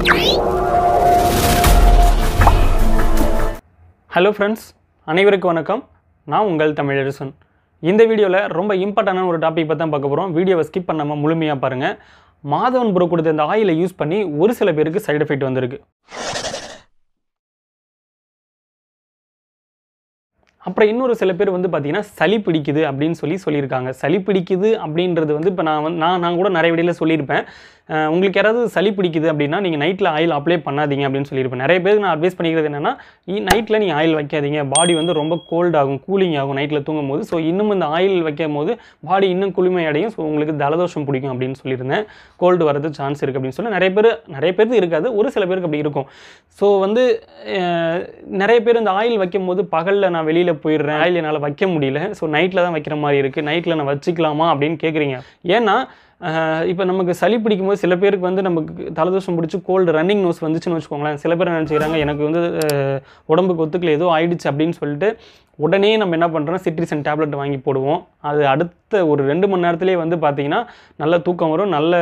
hello friends அனைவருக்கும் வணக்கம் நான் உங்கள் தமிழரசன் இந்த வீடியோவில் ரொம்ப இம்பார்ட்டண்டான ஒரு டாபிக் பற்றி தான் பார்க்க போகிறோம் வீடியோவை ஸ்கிப் பண்ணாமல் முழுமையாக பாருங்கள் மாதவன் ப்ரோ கொடுத்த இந்த ஆயிலை யூஸ் பண்ணி ஒரு சில பேருக்கு சைடு எஃபெக்ட் வந்திருக்கு அப்புறம் இன்னொரு சில பேர் வந்து பார்த்தீங்கன்னா சளி பிடிக்குது அப்படின்னு சொல்லி சொல்லியிருக்காங்க சளி பிடிக்குது அப்படின்றது வந்து இப்போ நான் வந்து நான் நான் கூட நிறைய வீடியோவில் சொல்லியிருப்பேன் அஹ் உங்களுக்கு யாராவது சளி பிடிக்குது அப்படின்னா நீங்கள் நைட்டில் ஆயில் அப்ளை பண்ணாதீங்க அப்படின்னு சொல்லியிருப்பேன் நிறைய பேருக்கு நான் அட்வைஸ் பண்ணிக்கிறது என்னென்னா நைட்டில் நீங்கள் ஆயில் வைக்காதீங்க பாடி வந்து ரொம்ப கோல்ட் ஆகும் கூலிங் ஆகும் நைட்டில் தூங்கும் போது ஸோ இன்னும் இந்த ஆயில் வைக்கும் போது பாடி இன்னும் குளுமை அடையும் ஸோ உங்களுக்கு ஜலதோஷம் பிடிக்கும் அப்படின்னு சொல்லியிருந்தேன் கோல்டு வரது சான்ஸ் இருக்குது அப்படின்னு சொல்லி நிறைய பேர் நிறைய பேருக்கு இருக்காது ஒரு சில பேருக்கு அப்படி இருக்கும் ஸோ வந்து அஹ், நிறைய பேர் இந்த ஆயில் வைக்கும் போது பகலில் நான் வெளியில் போயிடுறேன் ஆயில் என்னால் வைக்க முடியல ஸோ நைட்டில் தான் வைக்கிற மாதிரி இருக்குது நைட்டில் நான் வச்சுக்கலாமா அப்படின்னு கேட்குறீங்க ஏன்னா இப்போ நமக்கு சளி பிடிக்கும் போது சில பேருக்கு வந்து நமக்கு தலதோஷம் பிடிச்சி கோல்டு ரன்னிங் நோஸ் வந்துச்சுன்னு வச்சுக்கோங்களேன் சில பேர் நினச்சிக்கிறாங்க எனக்கு வந்து அஹ், உடம்புக்கு ஒத்துக்கல ஏதோ ஆயிடுச்சு அப்படின்னு சொல்லிட்டு உடனே நம்ம என்ன பண்ணுறோம் சிட்ரிசன் டேப்லெட் வாங்கி போடுவோம் அது அடுத்த ஒரு ரெண்டு மணி நேரத்துலேயே வந்து பார்த்திங்கன்னா நல்ல தூக்கம் வரும் நல்ல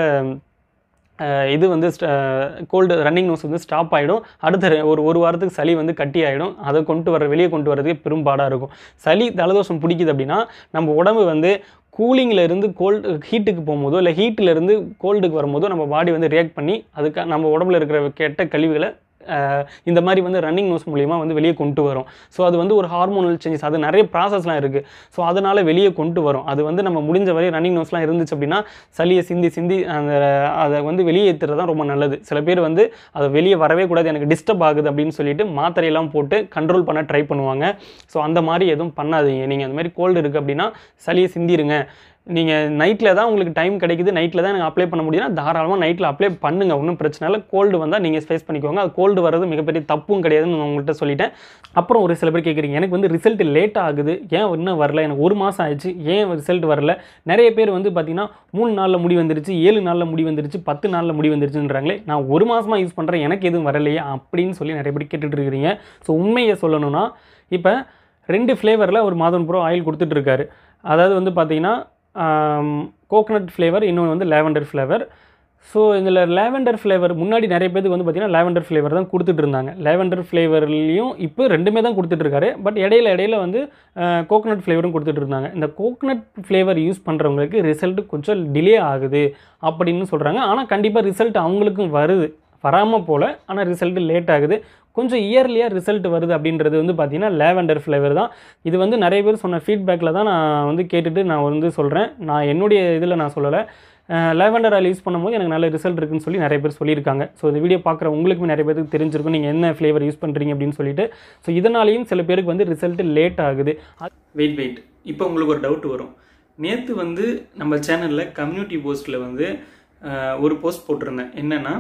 அஹ், இது வந்து கோல்டு ரன்னிங் நோஸ் வந்து ஸ்டாப் ஆகிடும் அடுத்த ரெ- ஒரு ஒரு வாரத்துக்கு சளி வந்து கட்டி ஆகிடும் அதை கொண்டு வர வெளியே கொண்டு வரதுக்கு பெரும்பாடாக இருக்கும் சளி தலதோஷம் பிடிக்குது அப்படின்னா நம்ம உடம்பு வந்து கூலிங்கில் இருந்து கோல்டு ஹீட்டுக்கு போகும்போதோ இல்லை ஹீட்டில் இருந்து கோல்டுக்கு வரும்போதோ நம்ம பாடி வந்து ரியாக்ட் பண்ணி அதுக்கு நம்ம உடம்புல இருக்கிற கெட்ட கழிவுகளை அஹ், இந்த மாதிரி வந்து ரன்னிங் நோஸ் மூலிமா வந்து வெளியே கொண்டு வரும் ஸோ அது வந்து ஒரு ஹார்மோனல் சேஞ்சஸ் அது நிறைய ப்ராசஸ்லாம் இருக்குது ஸோ அதனால் வெளியே கொண்டு வரும் அது வந்து நம்ம முடிஞ்ச வரை ரன்னிங் நோஸ்லாம் இருந்துச்சு அப்படின்னா சளியை சிந்தி சிந்தி அந்த அதை வந்து வெளியேற்றுறது தான் ரொம்ப நல்லது சில பேர் வந்து அதை வெளியே வரவே கூடாது எனக்கு டிஸ்டர்ப் ஆகுது அப்படின்னு சொல்லிட்டு மாத்திரையெல்லாம் போட்டு கண்ட்ரோல் பண்ண ட்ரை பண்ணுவாங்க ஸோ அந்த மாதிரி எதுவும் பண்ணாதீங்க நீங்கள் அந்த மாதிரி கோல்டு இருக்குது அப்படின்னா சளியை சிந்திருங்க நீங்கள் நைட்டில் தான் உங்களுக்கு டைம் கிடைக்குது நைட்டில் தான் எனக்கு அப்ளை பண்ண முடியும்னா தாராளமாக நைட்டில் அப்ளை பண்ணுங்க ஒன்றும் பிரச்சனை இல்லை கோல்டு வந்தால் நீங்கள் ஃபேஸ் பண்ணிக்கோங்க அது கோல்டு வர்றது மிகப்பெரிய தப்பும் கிடையாதுன்னு நான் உங்கள்கிட்ட சொல்லிட்டேன் அப்புறம் ஒரு சில பேர் கேட்குறீங்க எனக்கு வந்து ரிசல்ட் லேட் ஆகுது ஏன் இன்னும் வரல எனக்கு ஒரு மாதம் ஆயிடுச்சு ஏன் ரிசல்ட் வரல நிறைய பேர் வந்து பார்த்தீங்கன்னா மூணு நாளில் முடி வந்துருச்சு ஏழு நாளில் முடி வந்துருச்சு பத்து நாளில் முடி வந்துருச்சுன்றாங்களே நான் ஒரு மாதமாக யூஸ் பண்ணுறேன் எனக்கு எதுவும் வரலையே அப்படின்னு சொல்லி நிறைய பேர் கேட்டுட்டு இருக்கிறீங்க ஸோ உண்மையை சொல்லணும்னா இப்போ ரெண்டு ஃப்ளேவரில் ஒரு மாதம் ப்ரோ ஆயில் கொடுத்துட்ருக்காரு அதாவது வந்து பார்த்தீங்கன்னா கோகனட் ஃப்ளேவர் இன்னொன்று வந்து லேவெண்டர் ஃப்ளேவர் ஸோ இதில் லேவெண்டர் ஃப்ளேவர் முன்னாடி நிறைய பேருக்கு வந்து பார்த்தீங்கன்னா லேவெண்டர் ஃப்ளேவர் தான் கொடுத்துட்டு இருந்தாங்க லேவெண்டர் ஃப்ளேவர்லேயும் இப்போ ரெண்டுமே தான் கொடுத்துட்ருக்காரு பட் இடையில இடையில வந்து கோகனட் ஃப்ளேவரும் கொடுத்துட்டு இருந்தாங்க இந்த கோகனட் ஃப்ளேவர் யூஸ் பண்ணுறவங்களுக்கு ரிசல்ட் கொஞ்சம் டிலே ஆகுது அப்படின்னு சொல்கிறாங்க ஆனால் கண்டிப்பாக ரிசல்ட் அவங்களுக்கும் வருது வராமல் போல் ஆனால் ரிசல்ட் லேட் ஆகுது கொஞ்சம் இயர்லியாக ரிசல்ட் வருது அப்படின்றது வந்து பார்த்தீங்கன்னா லேவெண்டர் ஃப்ளேவர் தான் இது வந்து நிறைய பேர் சொன்ன ஃபீட்பேக்கில் தான் நான் வந்து கேட்டுட்டு நான் வந்து சொல்கிறேன் நான் என்னுடைய இதில் நான் சொல்லலை லேவெண்டர் ஆயில் யூஸ் பண்ணும்போது எனக்கு நல்ல ரிசல்ட் இருக்குன்னு சொல்லி நிறைய பேர் சொல்லியிருக்காங்க ஸோ இந்த வீடியோ பார்க்குற உங்களுக்குமே நிறைய பேருக்கு தெரிஞ்சிருக்கும் நீங்கள் என்ன ஃப்ளேவர் யூஸ் பண்ணுறீங்க அப்படின்னு சொல்லிட்டு ஸோ இதனாலேயும் சில பேருக்கு வந்து ரிசல்ட் லேட் ஆகுது வெயிட் வெயிட் இப்போ உங்களுக்கு ஒரு டவுட் வரும் நேற்று வந்து நம்ம சேனலில் கம்யூனிட்டி போஸ்ட்டில் வந்து அஹ், ஒரு போஸ்ட் போட்டிருந்தேன் என்னென்னா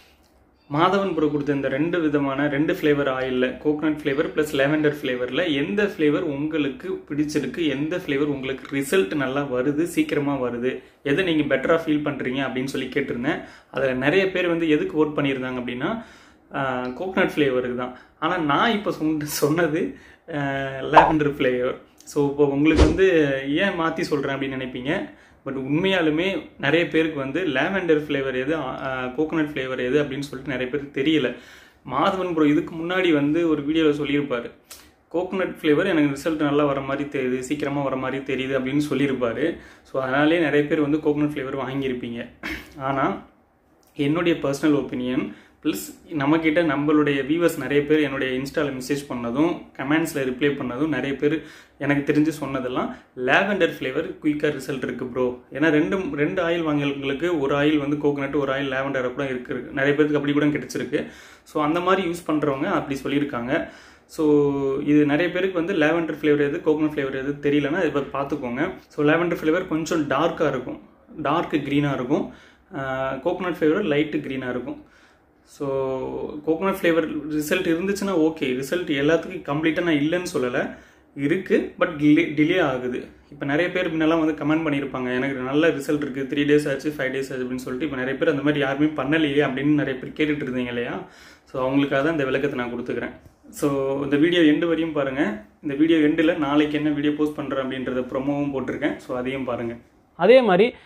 மாதவன் ப்ரோ கொடுத்த இந்த ரெண்டு விதமான ரெண்டு ஃப்ளேவர் ஆயிலில் கோகனட் ஃப்ளேவர் ப்ளஸ் லேவெண்டர் ஃப்ளேவரில் எந்த ஃப்ளேவர் உங்களுக்கு பிடிச்சிருக்கு எந்த ஃப்ளேவர் உங்களுக்கு ரிசல்ட் நல்லா வருது சீக்கிரமாக வருது எதை நீங்கள் பெட்டராக ஃபீல் பண்ணுறீங்க அப்படின்னு சொல்லி கேட்டிருந்தேன் அதில் நிறைய பேர் வந்து எதுக்கு ஓட் பண்ணியிருந்தாங்க அப்படின்னா கோகனட் ஃப்ளேவருக்கு தான் ஆனால் நான் இப்போ சொன்ன சொன்னது லேவெண்டர் ஃப்ளேவர் ஸோ இப்போ உங்களுக்கு வந்து ஏன் மாற்றி சொல்கிறேன் அப்படின்னு நினைப்பீங்க பட் உண்மையாலுமே நிறைய பேருக்கு வந்து லேவெண்டர் ஃப்ளேவர் எது கோகோனட் ஃப்ளேவர் எது அப்படின்னு சொல்லிட்டு நிறைய பேருக்கு தெரியல மாதவன் ப்ரோ இதுக்கு முன்னாடி வந்து ஒரு வீடியோவில் சொல்லியிருப்பாரு கோகோனட் ஃப்ளேவர் எனக்கு ரிசல்ட் நல்லா வர மாதிரி தெரியுது சீக்கிரமாக வர மாதிரி தெரியுது அப்படின்னு சொல்லியிருப்பாரு ஸோ அதனாலே நிறைய பேர் வந்து கோகோனட் ஃப்ளேவர் வாங்கியிருப்பீங்க ஆனால் என்னுடைய பர்சனல் ஒப்பீனியன் ப்ளஸ் நம்மக்கிட்ட நம்மளுடைய வியூவர்ஸ் நிறைய பேர் என்னுடைய இன்ஸ்டாவில் மெசேஜ் பண்ணதும் கமெண்ட்ஸில் ரிப்ளை பண்ணதும் நிறைய பேர் எனக்கு தெரிஞ்சு சொன்னதெல்லாம் லேவெண்டர் ஃப்ளேவர் குயிக்காக ரிசல்ட் இருக்குது ப்ரோ ஏன்னா ரெண்டு ரெண்டு ஆயில் வாங்கல்களுக்கு ஒரு ஆயில் வந்து கோகனட் ஒரு ஆயில் லேவெண்டர் கூட இருக்கு நிறைய பேருக்கு அப்படி கூட கிடைச்சிருக்கு ஸோ அந்த மாதிரி யூஸ் பண்ணுறவங்க அப்படி சொல்லியிருக்காங்க ஸோ இது நிறைய பேருக்கு வந்து லேவெண்டர் ஃப்ளேவர் எது கோகனட் ஃப்ளேவர் எது தெரியலன்னா இப்போ பார்த்துக்கோங்க ஸோ லேவெண்டர் ஃப்ளேவர் கொஞ்சம் டார்க்காக இருக்கும் டார்க் க்ரீனாக இருக்கும் கோகனட் ஃப்ளேவர் லைட்டு க்ரீனாக இருக்கும் ஸோ கோகனட் ஃப்ளேவர் ரிசல்ட் இருந்துச்சுன்னா ஓகே ரிசல்ட் எல்லாத்துக்கும் கம்ப்ளீட்டாக நான் இல்லைன்னு சொல்லலை இருக்குது பட் டிலே டிலே ஆகுது இப்போ நிறைய பேர் முன்னெல்லாம் வந்து கமெண்ட் பண்ணியிருப்பாங்க எனக்கு நல்ல ரிசல்ட் இருக்குது த்ரீ டேஸ் ஆச்சு ஃபைவ் டேஸ் ஆச்சு அப்படின்னு சொல்லிட்டு இப்போ நிறைய பேர் அந்த மாதிரி யாருமே பண்ணலையே அப்படின்னு நிறைய பேர் கேட்டுட்டு இருந்தீங்க இல்லையா ஸோ அவங்களுக்காக தான் இந்த விளக்கத்தை நான் கொடுத்துக்கிறேன் ஸோ இந்த வீடியோ எண்டு வரையும் பாருங்கள் இந்த வீடியோ எண்டில் நாளைக்கு என்ன வீடியோ போஸ்ட் பண்ணுறேன் அப்படின்றத ப்ரொமோவும் போட்டிருக்கேன் ஸோ அதையும் பாருங்கள் அதே மாதிரி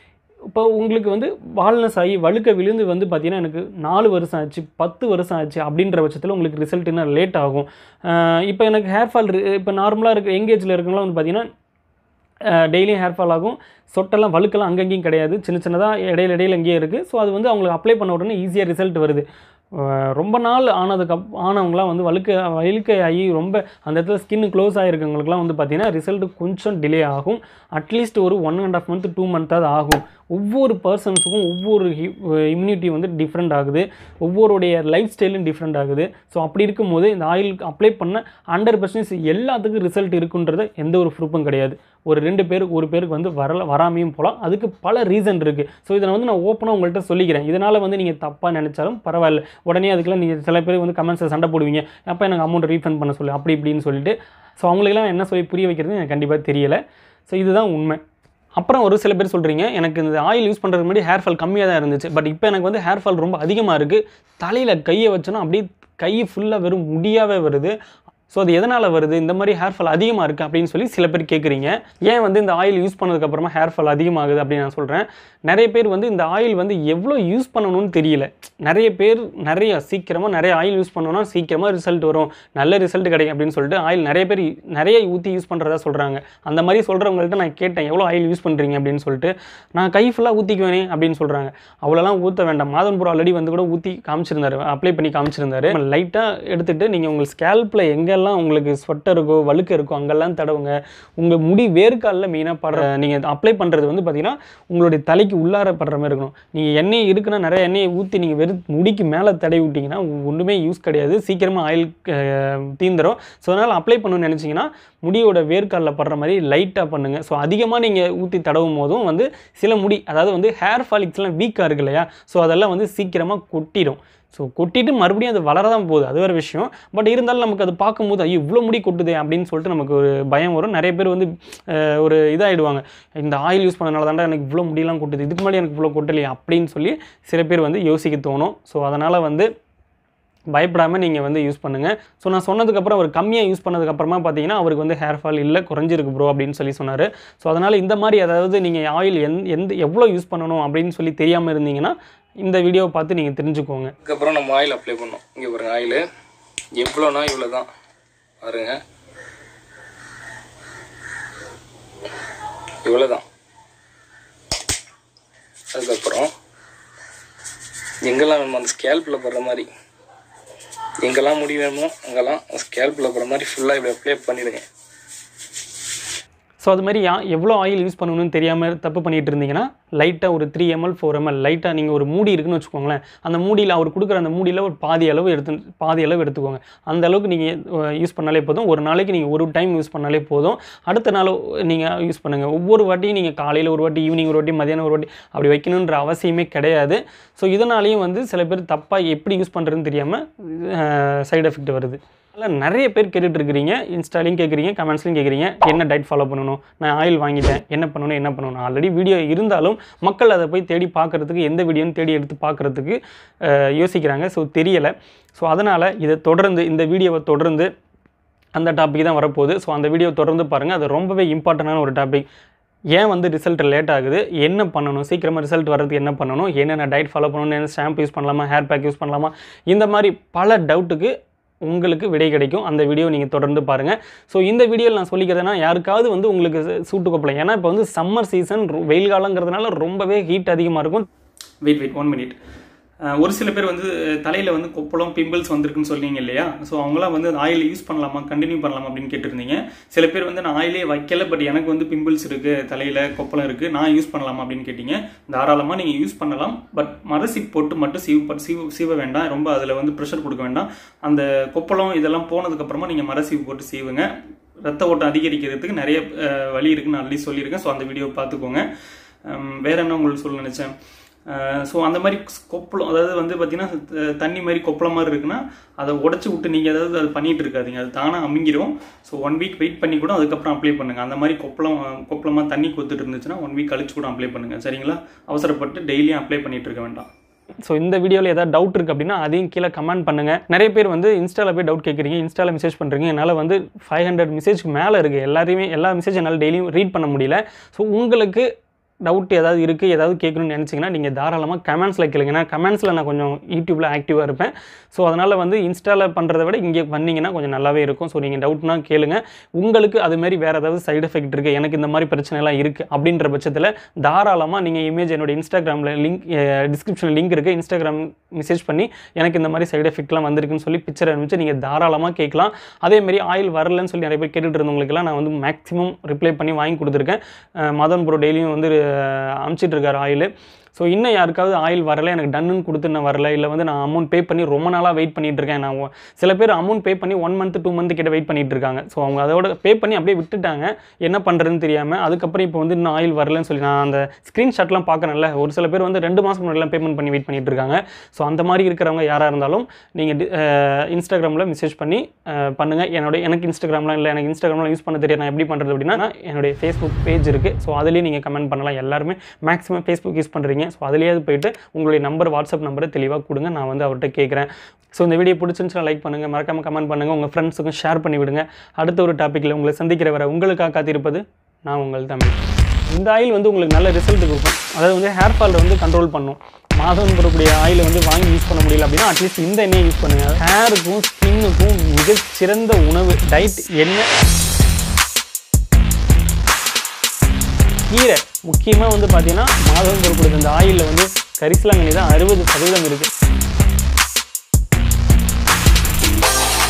இப்போ உங்களுக்கு வந்து வால்னஸ் ஆகி வழுக்க விழுந்து வந்து பார்த்தீங்கன்னா எனக்கு நாலு வருஷம் ஆச்சு பத்து வருஷம் ஆச்சு அப்படின்ற பட்சத்தில் உங்களுக்கு ரிசல்ட் இன்னும் லேட் ஆகும் இப்போ எனக்கு ஹேர் ஃபால் இப்போ நார்மலாக இருக்க எங்கேஜில் இருக்கவங்களாம் வந்து பார்த்தீங்கன்னா டெய்லியும் ஹேர் ஃபால் ஆகும் சொட்டெல்லாம் வழுக்கெல்லாம் அங்கங்கேயும் கிடையாது சின்ன சின்னதாக இடையில இடையில எங்கேயும் இருக்குது ஸோ அது வந்து அவங்களுக்கு அப்ளை பண்ண உடனே ஈஸியாக ரிசல்ட் வருது அஹ் ரொம்ப நாள் ஆனதுக்கு அப் ஆனவங்களாம் வந்து வழுக்க வழுக்கை ஆகி ரொம்ப அந்த இடத்துல ஸ்கின் க்ளோஸ் ஆகிருக்கவங்களுக்குலாம் வந்து பார்த்தீங்கன்னா ரிசல்ட் கொஞ்சம் டிலே ஆகும் அட்லீஸ்ட் ஒரு one and half month two மந்த்தாவது ஆகும் ஒவ்வொரு பர்சன்ஸுக்கும் ஒவ்வொரு இம்யூனிட்டி வந்து டிஃப்ரெண்ட் ஆகுது ஒவ்வொருடைய லைஃப் ஸ்டைலும் டிஃப்ரெண்ட் ஆகுது ஸோ அப்படி இருக்கும்போது இந்த ஆயில் அப்ளை பண்ண ஹண்ட்ரட் பர்சன்டேஜ் எல்லாத்துக்கும் ரிசல்ட் இருக்குன்றத எந்த ஒரு ப்ரூஃபும் கிடையாது ஒரு ரெண்டு பேருக்கு ஒரு பேருக்கு வந்து வரல வராமையும் போகலாம் அதுக்கு பல ரீசன் இருக்குது ஸோ இதை வந்து நான் ஓப்பனாக உங்கள்கிட்ட சொல்லிக்கிறேன் இதனால் வந்து நீங்கள் தப்பாக நினச்சாலும் பரவாயில்ல உடனே அதுக்கெல்லாம் நீங்கள் சில பேர் வந்து கமெண்ட்ஸில் சண்டை போடுவீங்க அப்போ எனக்கு அமௌண்ட் ரீஃபண்ட் பண்ண சொல்லு அப்படி இப்படின்னு சொல்லிட்டு ஸோ அவங்களுக்கெல்லாம் என்ன சொல்லி புரிய வைக்கிறது எனக்கு கண்டிப்பாக தெரியலை ஸோ இதுதான் உண்மை அப்புறம் ஒரு சில பேர் சொல்கிறீங்க எனக்கு இந்த ஆயில் யூஸ் பண்ணுறதுக்கு முன்னாடி ஹேர் ஃபால் கம்மியாக தான் இருந்துச்சு பட் இப்போ எனக்கு வந்து ஹேர் ஃபால் ரொம்ப அதிகமாக இருக்குது தலையில் கையை வச்சோன்னா அப்படியே கை ஃபுல்லாக வெறும் முடியாவே வருது ஸோ அது எதனால் வருது இந்த மாதிரி ஹேர் ஃபால் அதிகமாக இருக்குது அப்படின்னு சொல்லி சில பேர் கேட்குறீங்க ஏன் வந்து இந்த ஆயில் யூஸ் பண்ணதுக்கப்புறமா ஹேர் ஃபால் அதிகமாகுது அப்படின்னு நான் சொல்கிறேன் நிறைய பேர் வந்து இந்த ஆயில் வந்து எவ்வளோ யூஸ் பண்ணணும்னு தெரியல நிறைய பேர் நிறைய சீக்கிரமாக நிறைய ஆயில் யூஸ் பண்ணோன்னா சீக்கிரமாக ரிசல்ட் வரும் நல்ல ரிசல்ட் கிடைக்கும் அப்படின்னு சொல்லிட்டு ஆயில் நிறைய பேர் நிறைய ஊற்றி யூஸ் பண்ணுறதா சொல்கிறாங்க அந்த மாதிரி சொல்கிறவங்கள்ட்ட நான் கேட்டேன் எவ்வளோ ஆயில் யூஸ் பண்ணுறீங்க அப்படின்னு சொல்லிட்டு நான் கை ஃபுல்லாக ஊற்றிக்குவேனே அப்படின்னு சொல்கிறாங்க அவ்வளோலாம் ஊற்ற வேண்டாம் மாதன்பூர் ஆல்ரெடி வந்து கூட ஊற்றி காமிச்சிருந்தாரு அப்ளை பண்ணி காமிச்சிருந்தாரு லைட்டாக எடுத்துகிட்டு நீங்கள் உங்கள் ஸ்கேல்பில் எங்கெல்லாம் உங்களுக்கு ஸ்வெட்டர் இருக்கோ வழுக்க இருக்கோ அங்கெல்லாம் தடவுங்க உங்கள் முடி வேர்க்காலில் மெயினாக படுற நீங்கள் அப்ளை பண்ணுறது வந்து பார்த்தீங்கன்னா உங்களுடைய தலைக்கு உள்ளார படுற மாதிரி இருக்கணும் நீங்கள் எண்ணெய் இருக்குன்னா நிறைய எண்ணெயை ஊற்றி நீங்கள் வெறும் முடிக்கு மேலே தடவி விட்டிங்கன்னா ஒன்றுமே யூஸ் கிடையாது சீக்கிரமாக ஆயில் தீந்துரும் ஸோ அதனால் அப்ளை பண்ணணும்னு நினச்சிங்கன்னா முடியோட வேர்க்காலில் படுற மாதிரி லைட்டாக பண்ணுங்கள் ஸோ அதிகமாக நீங்கள் ஊற்றி தடவும் போதும் வந்து சில முடி அதாவது வந்து ஹேர் ஃபாலிக்ஸ்லாம் வீக்காக இருக்கு இல்லையா ஸோ அதெல்லாம் வந்து சீக்கிரமாக கொட்டிடும் ஸோ கொட்டிட்டு மறுபடியும் அது வளரதான் போகுது அது வேறு விஷயம் பட் இருந்தாலும் நமக்கு அது பார்க்கும்போது ஐயோ இவ்வளோ முடி கொட்டுதே அப்படின்னு சொல்லிட்டு நமக்கு ஒரு பயம் வரும் நிறைய பேர் வந்து அஹ், ஒரு இதாகிடுவாங்க இந்த ஆயில் யூஸ் பண்ணனால தாண்டா எனக்கு இவ்வளோ முடியெல்லாம் கொட்டுது இதுக்கு முன்னாடி எனக்கு இவ்வளோ கொட்டலையே அப்படின்னு சொல்லி சில பேர் வந்து யோசிக்க தோணும் ஸோ அதனால் வந்து பயப்படாமல் நீங்கள் வந்து யூஸ் பண்ணுங்கள் ஸோ நான் சொன்னதுக்கப்புறம் அவர் கம்மியாக யூஸ் பண்ணதுக்கப்புறமா பார்த்தீங்கன்னா அவருக்கு வந்து ஹேர் ஃபால் இல்லை குறைஞ்சிருக்கு ப்ரோ அப்படின்னு சொல்லி சொன்னார் ஸோ அதனால் இந்த மாதிரி அதாவது நீங்கள் ஆயில் எந் எந்த எவ்வளோ யூஸ் பண்ணணும் அப்படின்னு சொல்லி தெரியாமல் இருந்தீங்கன்னா இந்த வீடியோவை பார்த்து நீங்கள் தெரிஞ்சுக்கோங்க அதுக்கப்புறம் நம்ம ஆயில் அப்ளை பண்ணோம் இங்கே பாருங்க ஆயில் எவ்வளோனா இவ்வளோ தான் பாருங்க இவ்வளோ தான் அதுக்கப்புறம் எங்கெல்லாம் வேணுமோ அந்த ஸ்கேல்பில் போடுற மாதிரி எங்கெல்லாம் முடி வேணுமோ அங்கெல்லாம் ஸ்கேல்பில் போடுற மாதிரி ஃபுல்லாக இப்படி அப்ளை பண்ணிடுங்க ஸோ அது மாதிரி யா எவ்வளோ ஆயில் யூஸ் பண்ணணும்னு தெரியாமல் தப்பு பண்ணிட்டு இருந்தீங்கன்னா லைட்டாக ஒரு த்ரீ எம்எல் ஃபோர் எம்எல் லைட்டாக நீங்கள் ஒரு மூடி இருக்குன்னு வச்சுக்கோங்களேன் அந்த மூடியில் அவர் கொடுக்குற அந்த மூடியில் ஒரு பாதி அளவு எடுத்து பாதி அளவு எடுத்துக்கோங்க அந்த அளவுக்கு நீங்கள் யூஸ் பண்ணாலே போதும் ஒரு நாளைக்கு நீங்கள் ஒரு டைம் யூஸ் பண்ணாலே போதும் அடுத்த நாள் நீங்கள் யூஸ் பண்ணுங்கள் ஒவ்வொரு வாட்டியும் நீங்கள் காலையில் ஒரு வாட்டி ஈவினிங் ஒரு வாட்டி மதியானம் ஒரு வாட்டி அப்படி வைக்கணுன்ற அவசியமே கிடையாது ஸோ இதனாலேயும் வந்து சில பேர் தப்பாக எப்படி யூஸ் பண்ணுறதுன்னு தெரியாமல் சைடு எஃபெக்ட் வருது அதில் நிறைய பேர் கேட்டுட்டு இருக்கிறீங்க இன்ஸ்டாலையும் கேட்குறீங்க கமெண்ட்ஸ்லையும் கேட்குறீங்க என்ன டயட் ஃபாலோ பண்ணணும் நான் ஆயில் வாங்கிட்டேன் என்ன பண்ணணும் என்ன பண்ணணும் ஆல்ரெடி வீடியோ இருந்தாலும் மக்கள் அதை போய் தேடி பார்க்குறதுக்கு எந்த வீடியோன்னு தேடி எடுத்து பார்க்குறதுக்கு யோசிக்கிறாங்க ஸோ தெரியலை ஸோ அதனால் இதை தொடர்ந்து இந்த வீடியோவை தொடர்ந்து அந்த டாபிக் தான் வரப்போகுது ஸோ அந்த வீடியோ தொடர்ந்து பாருங்கள் அது ரொம்பவே இம்பார்ட்டண்டான ஒரு டாபிக் ஏன் வந்து ரிசல்ட் லேட் ஆகுது என்ன பண்ணணும் சீக்கிரமாக ரிசல்ட் வர்றதுக்கு என்ன பண்ணணும் என்னென்ன டயட் ஃபாலோ பண்ணணும் என்ன ஷாம்பு யூஸ் பண்ணலாமா ஹேர் பேக் யூஸ் பண்ணலாமா இந்த மாதிரி பல டவுட்டுக்கு உங்களுக்கு விடை கிடைக்கும் அந்த வீடியோ நீங்கள் தொடர்ந்து பாருங்கள் ஸோ இந்த வீடியோவில் நான் சொல்லிக்கிறதுனா யாருக்காவது வந்து உங்களுக்கு சூட்டு கொப்பளம் ஏன்னா இப்போ வந்து சம்மர் சீசன் வெயில் காலங்கிறதுனால ரொம்பவே ஹீட் அதிகமாக இருக்கும் வெயிட் வெயிட் ஒன் மினிட் ஒரு சில பேர் வந்து தலையில் வந்து கொப்பளம் பிம்பிள்ஸ் வந்திருக்குன்னு சொன்னீங்க இல்லையா ஸோ அவங்களாம் வந்து ஆயில் யூஸ் பண்ணலாமா கண்டினியூ பண்ணலாமா அப்படின்னு கேட்டிருந்தீங்க சில பேர் வந்து நான் ஆயிலே வைக்கல பட் எனக்கு வந்து பிம்பிள்ஸ் இருக்குது தலையில் கொப்பளம் இருக்குது நான் யூஸ் பண்ணலாமா அப்படின்னு கேட்டீங்க தாராளமாக நீங்கள் யூஸ் பண்ணலாம் பட் மரசிப் போட்டு மட்டும் சீவ் பட் சீவ் சீவ வேண்டாம் ரொம்ப அதில் வந்து ப்ரெஷர் கொடுக்க வேண்டாம் அந்த கொப்பளம் இதெல்லாம் போனதுக்கப்புறமா நீங்கள் மரசீவு போட்டு சீவுங்க ரத்த ஓட்டம் அதிகரிக்கிறதுக்கு நிறைய அஹ், வழி இருக்குன்னு நான் ஆல்ரெடி சொல்லியிருக்கேன் ஸோ அந்த வீடியோ பார்த்துக்கோங்க ஹம், வேற என்ன உங்களுக்கு சொல்ல நினச்சேன் ஸோ அந்த மாதிரி கொப்பளம் அதாவது வந்து பார்த்தீங்கன்னா த- தண்ணி மாதிரி கொப்பளம் மாதிரி இருக்குன்னா அதை உடச்சி விட்டு நீங்கள் ஏதாவது அது பண்ணிட்டு இருக்காதீங்க அது தானாக அமுங்கிரும் ஸோ ஒன் வீக் வெயிட் பண்ணி கூட அதுக்கப்புறம் அப்ளை பண்ணுங்க அந்த மாதிரி கொப்பளம் கொப்பளமாக தண்ணி கொத்துட்டு இருந்துச்சுன்னா ஒன் வீக் கழிச்சு கூட அப்ளை பண்ணுங்க சரிங்களா அவசரப்பட்டு டெய்லியும் அப்ளை பண்ணிட்டு இருக்க வேண்டாம் ஸோ இந்த வீடியோவில் ஏதாவது டவுட் இருக்குது அப்படின்னா அதையும் கீழே கமெண்ட் பண்ணுங்கள் நிறைய பேர் வந்து இன்ஸ்டாவில் போய் டவுட் கேட்குறீங்க இன்ஸ்டாவில் மெசேஜ் பண்ணுறீங்க என்னால் வந்து ஃபைவ் ஹண்ட்ரட் மெசேஜ்க்கு மேலே இருக்குது எல்லாரையுமே எல்லா மெசேஜ் என்னால் டெய்லியும் ரீட் பண்ண முடியல ஸோ உங்களுக்கு டவுட் ஏதாவது இருக்குது ஏதாவது கேட்கணும்னு நினச்சிங்கன்னா நீங்கள் தாராளமாக கமெண்ட்ஸில் கேளுங்க ஏன்னா கமெண்ட்ஸில் நான் கொஞ்சம் யூடியூப்பில் ஆக்டிவாக இருப்பேன் ஸோ அதனால் வந்து இன்ஸ்டாவில் பண்ணுறத விட இங்கே வந்தீங்கன்னா கொஞ்சம் நல்லாவே இருக்கும் ஸோ நீங்கள் டவுட்னா கேளுங்க உங்களுக்கு அதுமாரி வேறு ஏதாவது சைடு எஃபெக்ட் இருக்குது எனக்கு இந்த மாதிரி பிரச்சனைலாம் இருக்குது அப்படின்ற பட்சத்தில் தாராளமாக நீங்கள் இமேஜ் என்னோட இன்ஸ்டாகிராமில் லிங்க் டிஸ்கிரிப்ஷனில் லிங்க் இருக்குது இன்ஸ்டாகிராம் மெசேஜ் பண்ணி எனக்கு இந்த மாதிரி சைடு எஃபெக்ட்லாம் வந்திருக்குன்னு சொல்லி பிக்சர் அனுப்பிச்சு நீங்கள் தாராளமாக கேட்கலாம் அதேமாரி ஆயில் வரலன்னு சொல்லி நிறைய பேர் கேட்டுட்டு இருந்தவங்களுக்குலாம் நான் வந்து மேக்ஸிமம் ரிப்ளை பண்ணி வாங்கி கொடுத்துருக்கேன் அஹ் மதன் ப்ரோ டெய்லியும் வந்து அஹ், அனுப்பிச்சிட்டு இருக்காரு ஆயில் ஸோ இன்னும் யாருக்காவது ஆயில் வரல எனக்கு டன்னுன்னு கொடுத்து நான் வரல இல்லை வந்து நான் அமௌண்ட் பே பண்ணி ரொம்ப நாளாக வெயிட் பண்ணிட்டு இருக்கேன் நான் ஒ- சில பேர் அமௌண்ட் பே பண்ணி ஒன் மந்த் டூ மந்த் கிட்ட வெயிட் பண்ணிட்டு இருக்காங்க ஸோ அவங்க அதோட பே பண்ணி அப்படியே விட்டுட்டாங்க என்ன பண்ணுறதுன்னு தெரியாமல் அதுக்கப்புறம் இப்போ வந்து இன்னும் ஆயில் வரலன்னு சொல்லி நான் அந்த ஸ்க்ரீன்ஷாட்லாம் பார்க்குறேன்ல ஒரு சில பேர் வந்து ரெண்டு மாதம் முன்னாடிலாம் பேமெண்ட் பண்ணி வெயிட் பண்ணிட்டு இருக்காங்க ஸோ அந்த மாதிரி இருக்கிறவங்க யாராக இருந்தாலும் நீங்கள் இன்ஸ்டாகிராமில் மெசேஜ் பண்ணி அஹ், பண்ணுங்க என்னோட எனக்கு இன்ஸ்டாகிராம்லாம் இல்லை எனக்கு இன்ஸ்டாகிராம்லாம் யூஸ் பண்ண தெரியும் நான் எப்படி பண்ணுறது அப்படின்னா நான் என்னுடைய ஃபேஸ்புக் பேஜ் இருக்குது ஸோ அதுலேயே நீங்கள் கமெண்ட் பண்ணலாம் எல்லாருமே மேக்ஸிமம் ஃபேஸ்புக் யூஸ் பண்ணுறீங்க ஸோ அதுலேயாவது போயிட்டு உங்களுடைய நம்பர் வாட்ஸ்அப் நம்பரை தெளிவாக கொடுங்க நான் வந்து அவர்கிட்ட கேட்குறேன் ஸோ இந்த வீடியோ பிடிச்சிருந்துச்சுன்னா லைக் பண்ணுங்கள் மறக்காமல் கமெண்ட் பண்ணுங்கள் உங்கள் ஃப்ரெண்ட்ஸுக்கும் ஷேர் பண்ணி விடுங்க அடுத்த ஒரு டாப்பிக்கில் உங்களை சந்திக்கிற வரை உங்களுக்காக காத்திருப்பது நான் உங்கள் தமிழ் இந்த ஆயில் வந்து உங்களுக்கு நல்ல ரிசல்ட் கொடுக்கும் அதாவது வந்து ஹேர் ஃபால் வந்து கண்ட்ரோல் பண்ணும் மாதம் வரக்கூடிய ஆயிலை வந்து வாங்கி யூஸ் பண்ண முடியல அப்படின்னா அட்லீஸ்ட் இந்த எண்ணெயை யூஸ் பண்ணுங்கள் ஹேருக்கும் ஸ்கின்னுக்கும் மிகச் சிறந்த உணவு டயட் என்ன கீரை முக்கியமாக வந்து பார்த்தீங்கன்னா மாதம் வரக்கூடிய இந்த ஆயிலில் வந்து கரிசலாங்கண்ணி தான் அறுபது சதவீதம் இருக்குது